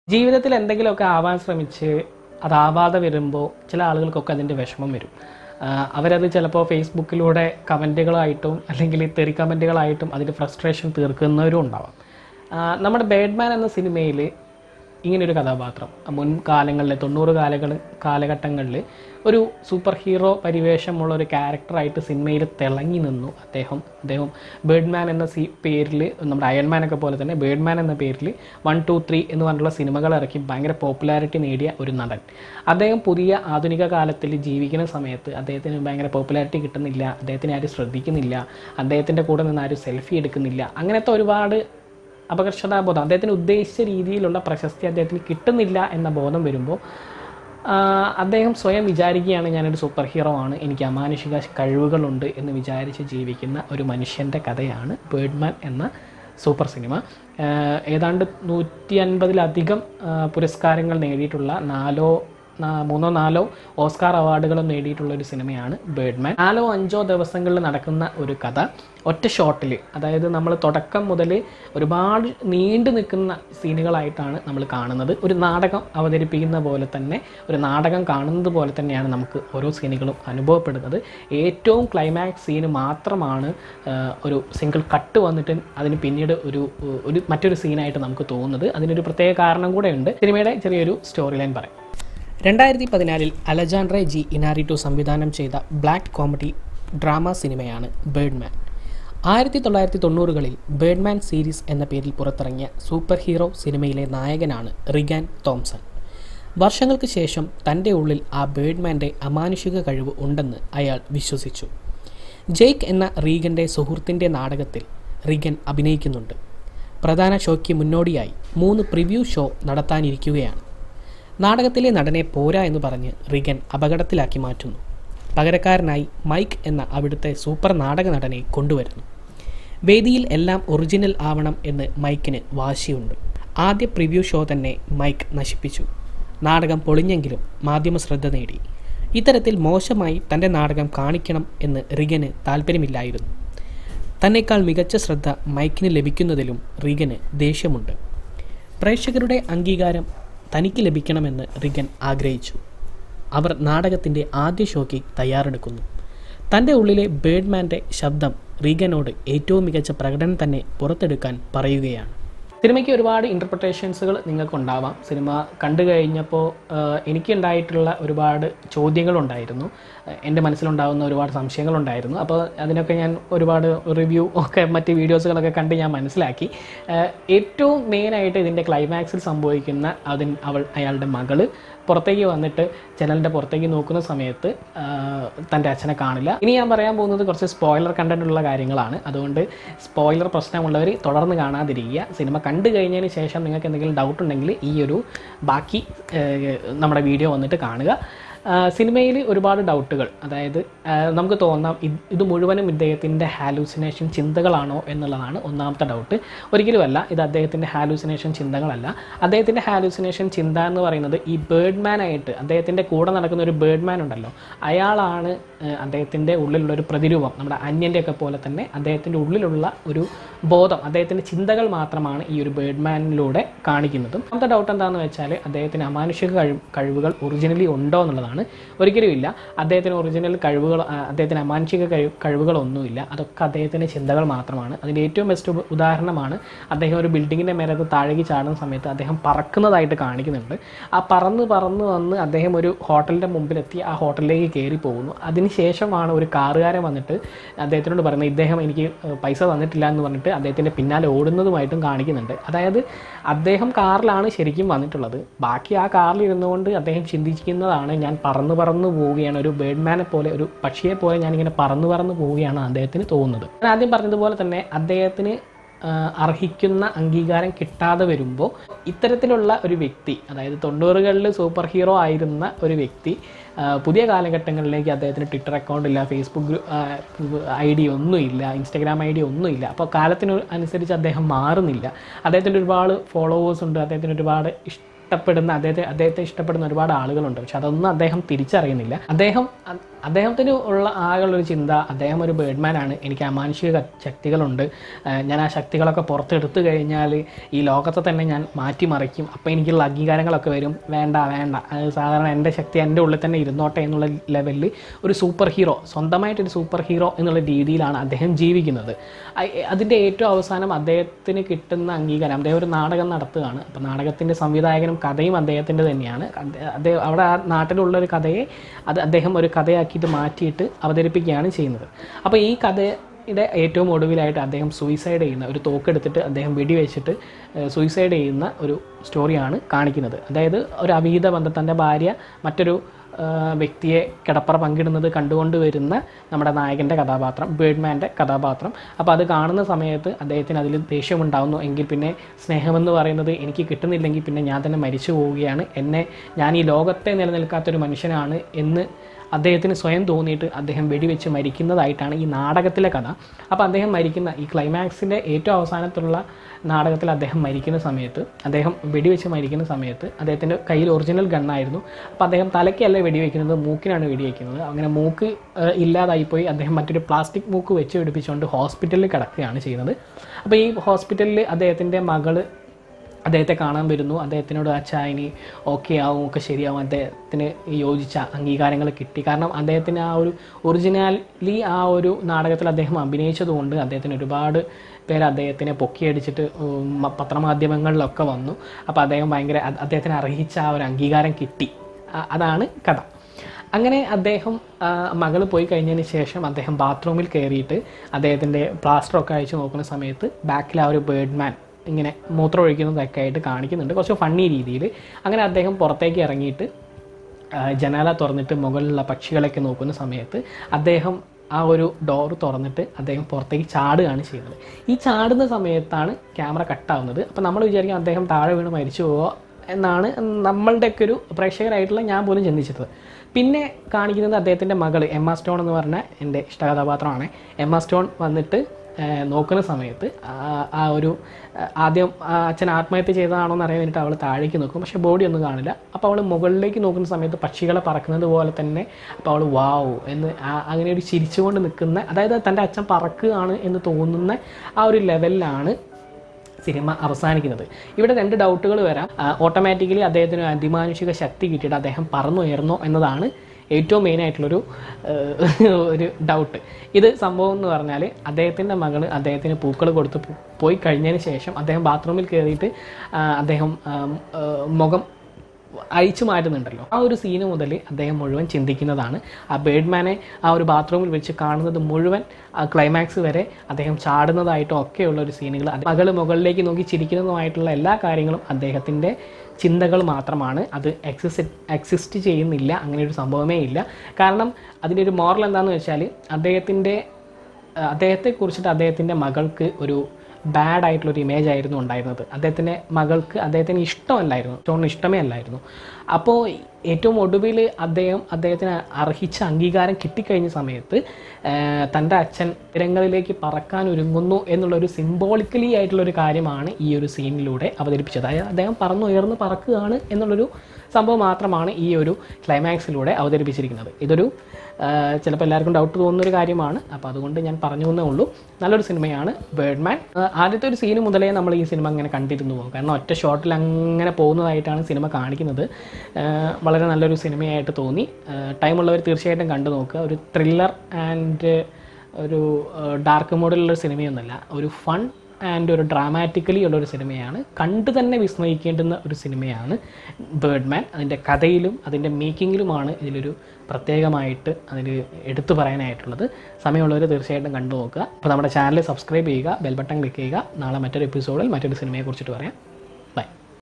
ജീവിതത്തിൽ എന്തെങ്കിലുമൊക്കെ ആവാൻ ശ്രമിച്ച് അതാവാതെ വരുമ്പോൾ ചില ആളുകൾക്കൊക്കെ അതിൻ്റെ വിഷമം വരും ആ, അവരത് ചിലപ്പോൾ ഫേസ്ബുക്കിലൂടെ കമൻറ്റുകളായിട്ടും അല്ലെങ്കിൽ തെറി കമൻറ്റുകളായിട്ടും അതിൻ്റെ ഫ്രസ്ട്രേഷൻ തീർക്കുന്നവരും ഉണ്ടാവാം ആ, നമ്മുടെ ബാഡ്മാൻ എന്ന സിനിമയിൽ ഇങ്ങനൊരു കഥാപാത്രം മുൻകാലങ്ങളിൽ തൊണ്ണൂറ് കാലങ്ങൾ കാലഘട്ടങ്ങളിൽ ഒരു സൂപ്പർ ഹീറോ പരിവേഷമുള്ള ഒരു ക്യാരക്ടറായിട്ട് സിനിമയിൽ തിളങ്ങി നിന്നു അദ്ദേഹം അദ്ദേഹം ബേഡ്മാൻ എന്ന സി പേരിൽ നമ്മുടെ അയൺമാൻ ഒക്കെ പോലെ തന്നെ ബേഡ്മാൻ എന്ന പേരിൽ വൺ ടു ത്രീ എന്ന് പറഞ്ഞിട്ടുള്ള സിനിമകൾ ഇറക്കി ഭയങ്കര പോപ്പുലാരിറ്റി നേടിയ ഒരു നടൻ അദ്ദേഹം പുതിയ ആധുനിക കാലത്തിൽ ജീവിക്കുന്ന സമയത്ത് അദ്ദേഹത്തിന് ഭയങ്കര പോപ്പുലാരിറ്റി കിട്ടുന്നില്ല അദ്ദേഹത്തിനെ ആരും ശ്രദ്ധിക്കുന്നില്ല അദ്ദേഹത്തിൻ്റെ കൂടെ നിന്ന് ആരും സെൽഫി എടുക്കുന്നില്ല അങ്ങനത്തെ ഒരുപാട് അപകർഷതാബോധം അദ്ദേഹത്തിന് ഉദ്ദേശിച്ച രീതിയിലുള്ള പ്രശസ്തി അദ്ദേഹത്തിന് കിട്ടുന്നില്ല എന്ന ബോധം വരുമ്പോൾ ആ, അദ്ദേഹം സ്വയം വിചാരിക്കുകയാണ് ഞാനൊരു സൂപ്പർ ഹീറോ ആണ് എനിക്ക് അമാനുഷിക കഴിവുകളുണ്ട് എന്ന് വിചാരിച്ച് ജീവിക്കുന്ന ഒരു മനുഷ്യൻ്റെ കഥയാണ് ബേഡ്മാൻ എന്ന സൂപ്പർ സിനിമ ആ, ഏതാണ്ട് നൂറ്റി അൻപതിലധികം ആ, പുരസ്കാരങ്ങൾ നേടിയിട്ടുള്ള നാലോ നാ- മൂന്നോ നാലോ ഓസ്കാർ അവാർഡുകളും നേടിയിട്ടുള്ള ഒരു സിനിമയാണ് ബേഡ്മാൻ നാലോ അഞ്ചോ ദിവസങ്ങളിൽ നടക്കുന്ന ഒരു കഥ ഒറ്റ ഷോട്ടിൽ അതായത് നമ്മൾ തുടക്കം മുതൽ ഒരുപാട് നീണ്ടു നിൽക്കുന്ന സീനുകളായിട്ടാണ് നമ്മൾ കാണുന്നത് ഒരു നാടകം അവതരിപ്പിക്കുന്ന പോലെ തന്നെ ഒരു നാടകം കാണുന്നത് പോലെ തന്നെയാണ് നമുക്ക് ഓരോ സീനുകളും അനുഭവപ്പെടുന്നത് ഏറ്റവും ക്ലൈമാക്സ് സീന് മാത്രമാണ് ആ, ഒരു സിംഗിൾ കട്ട് വന്നിട്ട് അതിന് പിന്നീട് ഒരു ഒരു മറ്റൊരു സീനായിട്ട് നമുക്ക് തോന്നുന്നത് അതിനൊരു പ്രത്യേക കാരണം കൂടെ ഉണ്ട് സിനിമയുടെ ചെറിയൊരു സ്റ്റോറി ലൈൻ പറയാം രണ്ടായിരത്തി പതിനാലിൽ അലജാൻഡ്രെ ജി ഇനാരിറ്റോ സംവിധാനം ചെയ്ത ബ്ലാക്ക് കോമഡി ഡ്രാമ സിനിമയാണ് ബേഡ്മാൻ ആയിരത്തി തൊള്ളായിരത്തി തൊണ്ണൂറുകളിൽ ബേഡ്മാൻ സീരീസ് എന്ന പേരിൽ പുറത്തിറങ്ങിയ സൂപ്പർ ഹീറോ സിനിമയിലെ നായകനാണ് റിഗാൻ തോംസൺ വർഷങ്ങൾക്ക് ശേഷം തൻ്റെ ഉള്ളിൽ ആ ബേഡ്മാൻ്റെ അമാനുഷിക കഴിവ് ഉണ്ടെന്ന് അയാൾ വിശ്വസിച്ചു ജെയ്ക്ക് എന്ന റീഗൻ്റെ സുഹൃത്തിൻ്റെ നാടകത്തിൽ റീഗൻ അഭിനയിക്കുന്നുണ്ട് പ്രധാന ഷോയ്ക്ക് മുന്നോടിയായി മൂന്ന് പ്രിവ്യൂ ഷോ നടത്താനിരിക്കുകയാണ് നാടകത്തിലെ നടനെ പോരാ എന്ന് പറഞ്ഞ് റിഗൻ അപകടത്തിലാക്കി മാറ്റുന്നു പകരക്കാരനായി മൈക്ക് എന്ന അവിടുത്തെ സൂപ്പർ നാടക നടനെ കൊണ്ടുവരുന്നു വേദിയിൽ എല്ലാം ഒറിജിനൽ ആവണം എന്ന് മൈക്കിന് വാശിയുണ്ട് ആദ്യ പ്രിവ്യൂ ഷോ തന്നെ മൈക്ക് നശിപ്പിച്ചു നാടകം പൊളിഞ്ഞെങ്കിലും മാധ്യമ ശ്രദ്ധ നേടി ഇത്തരത്തിൽ മോശമായി തൻ്റെ നാടകം കാണിക്കണം എന്ന് റിഗന് താല്പര്യമില്ലായിരുന്നു തന്നേക്കാൾ മികച്ച ശ്രദ്ധ മൈക്കിന് ലഭിക്കുന്നതിലും റീഗന് ദേഷ്യമുണ്ട് പ്രേക്ഷകരുടെ അംഗീകാരം തനിക്ക് ലഭിക്കണമെന്ന് റിഗൻ ആഗ്രഹിച്ചു അവർ നാടകത്തിൻ്റെ ആദ്യ ഷോയ്ക്ക് തയ്യാറെടുക്കുന്നു തൻ്റെ ഉള്ളിലെ ബേഡ്മാൻ്റെ ശബ്ദം റീഗനോട് ഏറ്റവും മികച്ച പ്രകടനം തന്നെ പുറത്തെടുക്കാൻ പറയുകയാണ് സിനിമയ്ക്ക് ഒരുപാട് ഇൻ്റർപ്രിട്ടേഷൻസുകൾ നിങ്ങൾക്കുണ്ടാവാം സിനിമ കണ്ടു കഴിഞ്ഞപ്പോൾ എനിക്കുണ്ടായിട്ടുള്ള ഒരുപാട് ചോദ്യങ്ങളുണ്ടായിരുന്നു ആഹ് എൻ്റെ മനസ്സിലുണ്ടാകുന്ന ഒരുപാട് സംശയങ്ങളുണ്ടായിരുന്നു അപ്പോൾ അതിനൊക്കെ ഞാൻ ഒരുപാട് റിവ്യൂ ഒക്കെ മറ്റ് വീഡിയോസുകളൊക്കെ കണ്ട് ഞാൻ മനസ്സിലാക്കി ആഹ് ഏറ്റവും മെയിനായിട്ട് ഇതിൻ്റെ ക്ലൈമാക്സിൽ സംഭവിക്കുന്ന അതിന് അവൾ അയാളുടെ മകള് പുറത്തേക്ക് വന്നിട്ട് ജനലിൻ്റെ പുറത്തേക്ക് നോക്കുന്ന സമയത്ത് ആഹ് തൻ്റെ അച്ഛനെ കാണില്ല ഇനി ഞാൻ പറയാൻ പോകുന്നത് കുറച്ച് സ്പോയിലർ കണ്ടന്റ് ഉള്ള കാര്യങ്ങളാണ് അതുകൊണ്ട് സ്പോയിലർ പ്രശ്നമുള്ളവർ തുടർന്ന് കാണാതിരിക്കുക സിനിമ കണ്ടു കഴിഞ്ഞതിന് ശേഷം നിങ്ങൾക്ക് എന്തെങ്കിലും ഡൗട്ട് ഉണ്ടെങ്കിൽ ഈ ഒരു ബാക്കി ആഹ് നമ്മുടെ വീഡിയോ വന്നിട്ട് കാണുക സിനിമയിൽ ഒരുപാട് ഡൗട്ടുകൾ അതായത് ആ, നമുക്ക് തോന്നാം ഇത് ഇത് മുഴുവനും ഇദ്ദേഹത്തിൻ്റെ ഹാലൂസിനേഷൻ ചിന്തകളാണോ എന്നുള്ളതാണ് ഒന്നാമത്തെ ഡൗട്ട് ഒരിക്കലുമല്ല ഇത് അദ്ദേഹത്തിൻ്റെ ഹാലൂസിനേഷൻ ചിന്തകളല്ല അദ്ദേഹത്തിൻ്റെ ഹാലൂസിനേഷൻ ചിന്ത എന്ന് പറയുന്നത് ഈ ബേഡ്മാൻ ആയിട്ട് അദ്ദേഹത്തിൻ്റെ കൂടെ നടക്കുന്ന ഒരു ബേഡ്മാൻ ഉണ്ടല്ലോ അയാളാണ് ആ, അദ്ദേഹത്തിൻ്റെ ഉള്ളിലുള്ള ഒരു പ്രതിരൂപം നമ്മുടെ അന്യൻ്റെ ഒക്കെ പോലെ തന്നെ അദ്ദേഹത്തിൻ്റെ ഉള്ളിലുള്ള ഒരു ബോധം അദ്ദേഹത്തിൻ്റെ ചിന്തകൾ മാത്രമാണ് ഈ ഒരു ബേഡ്മാനിലൂടെ കാണിക്കുന്നതും രണ്ടാമത്തെ ഡൗട്ട് എന്താണെന്ന് വെച്ചാൽ അദ്ദേഹത്തിന് അമാനുഷിക കഴിവ് കഴിവുകൾ ഒറിജിനലി ഉണ്ടോ എന്നുള്ളതാണ് ഒരിക്കലും ഇല്ല അദ്ദേഹത്തിന് ഒറിജിനൽ കഴിവുകൾ ആ, അദ്ദേഹത്തിന് അമാനുഷിക കഴിവ് കഴിവുകളൊന്നുമില്ല അതൊക്കെ അദ്ദേഹത്തിൻ്റെ ചിന്തകൾ മാത്രമാണ് അതിൻ്റെ ഏറ്റവും ബെസ്റ്റ് ഉദാഹരണമാണ് അദ്ദേഹം ഒരു ബിൽഡിങ്ങിൻ്റെ മേലത്ത് താഴേക്ക് ചാടുന്ന സമയത്ത് അദ്ദേഹം പറക്കുന്നതായിട്ട് കാണിക്കുന്നുണ്ട് ആ പറന്ന് പറന്ന് വന്ന് അദ്ദേഹം ഒരു ഹോട്ടലിൻ്റെ മുമ്പിലെത്തി ആ ഹോട്ടലിലേക്ക് കയറി പോകുന്നു അതിനുശേഷമാണ് ഒരു കാറുകാരൻ വന്നിട്ട് അദ്ദേഹത്തിനോട് പറയുന്നത് ഇദ്ദേഹം എനിക്ക് ഏഹ്, പൈസ തന്നിട്ടില്ല എന്ന് പറഞ്ഞിട്ട് അദ്ദേഹത്തിൻ്റെ പിന്നാലെ ഓടുന്നതുമായിട്ടും കാണിക്കുന്നുണ്ട് അതായത് അദ്ദേഹം കാറിലാണ് ശരിക്കും വന്നിട്ടുള്ളത് ബാക്കി ആ കാറിൽ ഇരുന്നുകൊണ്ട് അദ്ദേഹം ചിന്തിക്കുന്നതാണ് ഞാൻ പറന്ന് പറന്ന് പോവുകയാണ് ഒരു ബേഡ്മാനെ പോലെ ഒരു പക്ഷിയെ പോലെ ഞാനിങ്ങനെ പറന്ന് പറന്ന് പോവുകയാണ് അദ്ദേഹത്തിന് തോന്നുന്നത് ഞാൻ ആദ്യം പറഞ്ഞതുപോലെ തന്നെ അദ്ദേഹത്തിന് ആഹ് അർഹിക്കുന്ന അംഗീകാരം കിട്ടാതെ വരുമ്പോൾ ഇത്തരത്തിലുള്ള ഒരു വ്യക്തി അതായത് തൊണ്ണൂറുകളിൽ സൂപ്പർ ഹീറോ ആയിരുന്ന ഒരു വ്യക്തി ആഹ് പുതിയ കാലഘട്ടങ്ങളിലേക്ക് അദ്ദേഹത്തിന് ട്വിറ്റർ അക്കൗണ്ട് ഇല്ല ഫേസ്ബുക്ക് ഐ ഡി ഒന്നുമില്ല ഇൻസ്റ്റാഗ്രാം ഐ ഡി ഒന്നുമില്ല അപ്പോൾ കാലത്തിന് അനുസരിച്ച് അദ്ദേഹം മാറുന്നില്ല അദ്ദേഹത്തിൻ്റെ ഒരുപാട് ഫോളോവേഴ്സ് ഉണ്ട് അദ്ദേഹത്തിന് ഒരുപാട് ഇഷ്ട ഇഷ്ടപ്പെടുന്ന അദ്ദേഹത്തെ അദ്ദേഹത്തെ ഇഷ്ടപ്പെടുന്ന ഒരുപാട് ആളുകളുണ്ട് പക്ഷെ അതൊന്നും അദ്ദേഹം തിരിച്ചറിയുന്നില്ല അദ്ദേഹം അ- അദ്ദേഹത്തിന് ഉള്ള ആകെയുള്ളൊരു ചിന്ത അദ്ദേഹം ഒരു ബേഡ്മാൻ ആണ് എനിക്ക് അമാനുഷിക ക- ശക്തികളുണ്ട് ഏഹ് ഞാൻ ആ ശക്തികളൊക്കെ പുറത്തെടുത്തു കഴിഞ്ഞാൽ ഈ ലോകത്തെ തന്നെ ഞാൻ മാറ്റിമറിക്കും അപ്പോൾ എനിക്കുള്ള അംഗീകാരങ്ങളൊക്കെ വരും വേണ്ട വേണ്ട അത് സാധാരണ എൻ്റെ ശക്തി എൻ്റെ ഉള്ളിൽ തന്നെ ഇരുന്നോട്ടെ എന്നുള്ള ലെവലിൽ ഒരു സൂപ്പർ ഹീറോ സ്വന്തമായിട്ടൊരു സൂപ്പർ ഹീറോ എന്നുള്ള രീതിയിലാണ് അദ്ദേഹം ജീവിക്കുന്നത് അ- അതിൻ്റെ ഏറ്റവും അവസാനം അദ്ദേഹത്തിന് കിട്ടുന്ന അംഗീകാരം അദ്ദേഹം ഒരു നാടകം നടത്തുകയാണ് അപ്പോൾ നാടകത്തിൻ്റെ സംവിധായകനും കഥയും അദ്ദേഹത്തിൻ്റെ തന്നെയാണ് അദ്ദേഹം അദ്ദേഹം അവിടെ ആ നാട്ടിലുള്ള ഒരു കഥയെ അത് അദ്ദേഹം ഒരു കഥയാക്കിയിട്ട് മാറ്റിയിട്ട് അവതരിപ്പിക്കുകയാണ് ചെയ്യുന്നത് അപ്പോൾ ഈ കഥയുടെ ഏറ്റവും ഒടുവിലായിട്ട് അദ്ദേഹം സൂയിസൈഡ് ചെയ്യുന്ന ഒരു തോക്കെടുത്തിട്ട് അദ്ദേഹം വെടിവെച്ചിട്ട് സൂയിസൈഡ് ചെയ്യുന്ന ഒരു സ്റ്റോറിയാണ് കാണിക്കുന്നത് അതായത് ഒരു അവിഹിത ബന്ധം തൻ്റെ ഭാര്യ മറ്റൊരു ആ, വ്യക്തിയെ കിടപ്പറ പങ്കിടുന്നത് കണ്ടുകൊണ്ട് വരുന്ന നമ്മുടെ നായകൻ്റെ കഥാപാത്രം ബേഡ്മാൻ്റെ കഥാപാത്രം അപ്പോൾ അത് കാണുന്ന സമയത്ത് അദ്ദേഹത്തിന് അതിൽ ദേഷ്യമുണ്ടാകുന്നു എങ്കിൽ പിന്നെ സ്നേഹമെന്ന് പറയുന്നത് എനിക്ക് കിട്ടുന്നില്ലെങ്കിൽ പിന്നെ ഞാൻ തന്നെ മരിച്ചു പോവുകയാണ് എന്നെ ഞാൻ ഈ ലോകത്തെ നിലനിൽക്കാത്തൊരു മനുഷ്യനാണ് എന്ന് അദ്ദേഹത്തിന് സ്വയം തോന്നിയിട്ട് അദ്ദേഹം വെടിവെച്ച് മരിക്കുന്നതായിട്ടാണ് ഈ നാടകത്തിലെ കഥ അപ്പോൾ അദ്ദേഹം മരിക്കുന്ന ഈ ക്ലൈമാക്സിൻ്റെ ഏറ്റവും അവസാനത്തുള്ള നാടകത്തിൽ അദ്ദേഹം മരിക്കുന്ന സമയത്ത് അദ്ദേഹം വെടിവെച്ച് മരിക്കുന്ന സമയത്ത് അദ്ദേഹത്തിൻ്റെ കയ്യിൽ ഒറിജിനൽ ഗണ്ണായിരുന്നു അപ്പോൾ അദ്ദേഹം തലയ്ക്കല്ല വെടിവെക്കുന്നത് മൂക്കിനാണ് വെടിവെക്കുന്നത് അങ്ങനെ മൂക്ക് ഏഹ്, ഇല്ലാതായിപ്പോയി അദ്ദേഹം മറ്റൊരു പ്ലാസ്റ്റിക് മൂക്ക് വെച്ച് പിടിപ്പിച്ചുകൊണ്ട് ഹോസ്പിറ്റലിൽ കിടക്കുകയാണ് ചെയ്യുന്നത് അപ്പോൾ ഈ ഹോസ്പിറ്റലിൽ അദ്ദേഹത്തിൻ്റെ മകള് അദ്ദേഹത്തെ കാണാൻ വരുന്നു അദ്ദേഹത്തിനോട് അച്ഛാ ഇനി ഓക്കെ ആവും ഒക്കെ ശരിയാവും അദ്ദേഹത്തിന് യോജിച്ച അംഗീകാരങ്ങൾ കിട്ടി കാരണം അദ്ദേഹത്തിന് ആ ഒരു ഒറിജിനാലി ആ ഒരു നാടകത്തിൽ അദ്ദേഹം അഭിനയിച്ചതുകൊണ്ട് അദ്ദേഹത്തിന് ഒരുപാട് പേര് അദ്ദേഹത്തിനെ പൊക്കിയടിച്ചിട്ട് ഉം, മ- പത്രമാധ്യമങ്ങളിലൊക്കെ വന്നു അപ്പോൾ അദ്ദേഹം ഭയങ്കര അ- അദ്ദേഹത്തിന് അർഹിച്ച ആ ഒരു അംഗീകാരം കിട്ടി അ- അതാണ് കഥ അങ്ങനെ അദ്ദേഹം ആ, മകള് പോയി കഴിഞ്ഞതിന് ശേഷം അദ്ദേഹം ബാത്റൂമിൽ കയറിയിട്ട് അദ്ദേഹത്തിൻ്റെ പ്ലാസ്റ്ററൊക്കെ അയച്ച് നോക്കുന്ന സമയത്ത് ബാക്കിൽ ആ ഒരു ബേഡ്മാൻ ഇങ്ങനെ മൂത്രം ഒഴിക്കുന്നതൊക്കെ ആയിട്ട് കാണിക്കുന്നുണ്ട് കുറച്ച് ഫണ്ണി രീതിയിൽ അങ്ങനെ അദ്ദേഹം പുറത്തേക്ക് ഇറങ്ങിയിട്ട് ആ, ജനാല തുറന്നിട്ട് മുകളിലുള്ള പക്ഷികളൊക്കെ നോക്കുന്ന സമയത്ത് അദ്ദേഹം ആ ഒരു ഡോർ തുറന്നിട്ട് അദ്ദേഹം പുറത്തേക്ക് ചാടുകയാണ് ചെയ്യുന്നത് ഈ ചാടുന്ന സമയത്താണ് ക്യാമറ കട്ടാവുന്നത് അപ്പോൾ നമ്മൾ വിചാരിക്കും അദ്ദേഹം താഴെ വീണ് മരിച്ചു പോവോ എന്നാണ് നമ്മളുടെയൊക്കെ ഒരു പ്രേക്ഷകരായിട്ടുള്ള ഞാൻ പോലും ചിന്തിച്ചത് പിന്നെ കാണിക്കുന്നത് അദ്ദേഹത്തിൻ്റെ മകൾ എമ്മ സ്റ്റോൺ എന്ന് പറഞ്ഞ എൻ്റെ ഇഷ്ടകഥാപാത്രമാണ് എമ്മ സ്റ്റോൺ വന്നിട്ട് ആ, നോക്കുന്ന സമയത്ത് ആ- ആ ഒരു ആ, ആദ്യം ആ അച്ഛൻ ആത്മഹത്യ ചെയ്തതാണോ എന്ന് അറിയാൻ വേണ്ടിയിട്ട് അവൾ താഴേക്ക് നോക്കും പക്ഷേ ബോഡി ഒന്നും കാണില്ല അപ്പോൾ അവൾ മുകളിലേക്ക് നോക്കുന്ന സമയത്ത് പക്ഷികളെ പറക്കുന്നത് പോലെ തന്നെ അപ്പോൾ അവൾ വാവ് എന്ന് ആ- അങ്ങനെ ഒരു ചിരിച്ചുകൊണ്ട് നിൽക്കുന്ന അതായത് തൻ്റെ അച്ഛൻ പറക്കുകയാണ് എന്ന് തോന്നുന്ന ആ ഒരു ലെവലിലാണ് സിനിമ അവസാനിക്കുന്നത് ഇവിടെ രണ്ട് ഡൗട്ടുകൾ വരാം ഓട്ടോമാറ്റിക്കലി അദ്ദേഹത്തിന് അതിമാനുഷിക ശക്തി കിട്ടിയിട്ട് അദ്ദേഹം പറന്നുയർന്നോ എന്നതാണ് ഏറ്റവും മെയിൻ ആയിട്ടുള്ളൊരു ഏഹ്, ഒരു ഡൗട്ട് ഇത് സംഭവം എന്ന് പറഞ്ഞാൽ അദ്ദേഹത്തിൻ്റെ മകൾ അദ്ദേഹത്തിന് പൂക്കൾ കൊടുത്ത് പോ- പോയി കഴിഞ്ഞതിന് ശേഷം അദ്ദേഹം ബാത്റൂമിൽ കയറിയിട്ട് ആ, അദ്ദേഹം ആം, ഏഹ്, മുഖം അഴിച്ചു മാറ്റുന്നുണ്ടല്ലോ ആ ഒരു സീന് മുതൽ അദ്ദേഹം മുഴുവൻ ചിന്തിക്കുന്നതാണ് ആ ബേഡ്മാനെ ആ ഒരു ബാത്റൂമിൽ വെച്ച് കാണുന്നത് മുഴുവൻ ആ ക്ലൈമാക്സ് വരെ അദ്ദേഹം ചാടുന്നതായിട്ടും ഒക്കെയുള്ള ഒരു സീനുകൾ മകൾ മുകളിലേക്ക് നോക്കി ചിരിക്കുന്നതുമായിട്ടുള്ള എല്ലാ കാര്യങ്ങളും അദ്ദേഹത്തിൻ്റെ ചിന്തകൾ മാത്രമാണ് അത് എക്സിസ്റ്റ് എക്സിസ്റ്റ് ചെയ്യുന്നില്ല അങ്ങനെ ഒരു സംഭവമേ ഇല്ല കാരണം അതിൻ്റെ ഒരു മോറൽ എന്താണെന്ന് വെച്ചാൽ അദ്ദേഹത്തിൻ്റെ ആ, അദ്ദേഹത്തെക്കുറിച്ചിട്ട് അദ്ദേഹത്തിൻ്റെ മകൾക്ക് ഒരു ബാഡ് ആയിട്ടുള്ള ഒരു ഇമേജ് ആയിരുന്നു ഉണ്ടായിരുന്നത് അദ്ദേഹത്തിൻ്റെ മകൾക്ക് അദ്ദേഹത്തിന് ഇഷ്ടമല്ലായിരുന്നു സ്റ്റോണിന് ഇഷ്ടമേ അല്ലായിരുന്നു അപ്പോൾ ഏറ്റവും ഒടുവിൽ അദ്ദേഹം അദ്ദേഹത്തിന് അർഹിച്ച അംഗീകാരം കിട്ടിക്കഴിഞ്ഞ സമയത്ത് ആ, തൻ്റെ അച്ഛൻ ഉയരങ്ങളിലേക്ക് പറക്കാൻ ഒരുങ്ങുന്നു എന്നുള്ളൊരു സിംബോളിക്കലി ആയിട്ടുള്ള ഒരു കാര്യമാണ് ഈ ഒരു സീനിലൂടെ അവതരിപ്പിച്ചത് അതായത് അദ്ദേഹം പറന്നുയർന്ന് പറക്കുകയാണ് എന്നുള്ളൊരു സംഭവം മാത്രമാണ് ഈ ഒരു ക്ലൈമാക്സിലൂടെ അവതരിപ്പിച്ചിരിക്കുന്നത് ഇതൊരു ആ, ചിലപ്പോൾ എല്ലാവർക്കും ഡൗട്ട് തോന്നുന്ന ഒരു കാര്യമാണ് അപ്പോൾ അതുകൊണ്ട് ഞാൻ പറഞ്ഞു എന്നേ ഉള്ളൂ നല്ലൊരു സിനിമയാണ് ബേഡ്മാൻ ആ, ആദ്യത്തെ ഒരു സീന് മുതലേ നമ്മൾ ഈ സിനിമ അങ്ങനെ കണ്ടിരുന്നു പോകും കാരണം ഒറ്റ ഷോട്ടിൽ അങ്ങനെ പോകുന്നതായിട്ടാണ് സിനിമ കാണിക്കുന്നത് ആ, വളരെ നല്ലൊരു സിനിമയായിട്ട് തോന്നി ടൈമുള്ളവർ തീർച്ചയായിട്ടും കണ്ടു നോക്കുക ഒരു ത്രില്ലർ ആൻഡ് ഒരു ഡാർക്ക് മോഡിലുള്ള സിനിമയൊന്നുമല്ല ഒരു ഫൺ ആൻഡ് ഒരു ഡ്രാമാറ്റിക്കലി ഉള്ള ഒരു സിനിമയാണ് കണ്ടു തന്നെ വിസ്മയിക്കേണ്ടുന്ന ഒരു സിനിമയാണ് ബേഡ്മാൻ അതിൻ്റെ കഥയിലും അതിൻ്റെ മേക്കിങ്ങിലുമാണ് ഇതിലൊരു പ്രത്യേകമായിട്ട് അതിൽ എടുത്തു പറയാനായിട്ടുള്ളത് സമയമുള്ളവർ തീർച്ചയായിട്ടും കണ്ടു നോക്കുക അപ്പോൾ നമ്മുടെ ചാനൽ സബ്സ്ക്രൈബ് ചെയ്യുക ബെൽ ബട്ടൺ ക്ലിക്ക് ചെയ്യുക നാളെ മറ്റൊരു എപ്പിസോഡിൽ മറ്റൊരു സിനിമയെക്കുറിച്ചിട്ട് പറയാം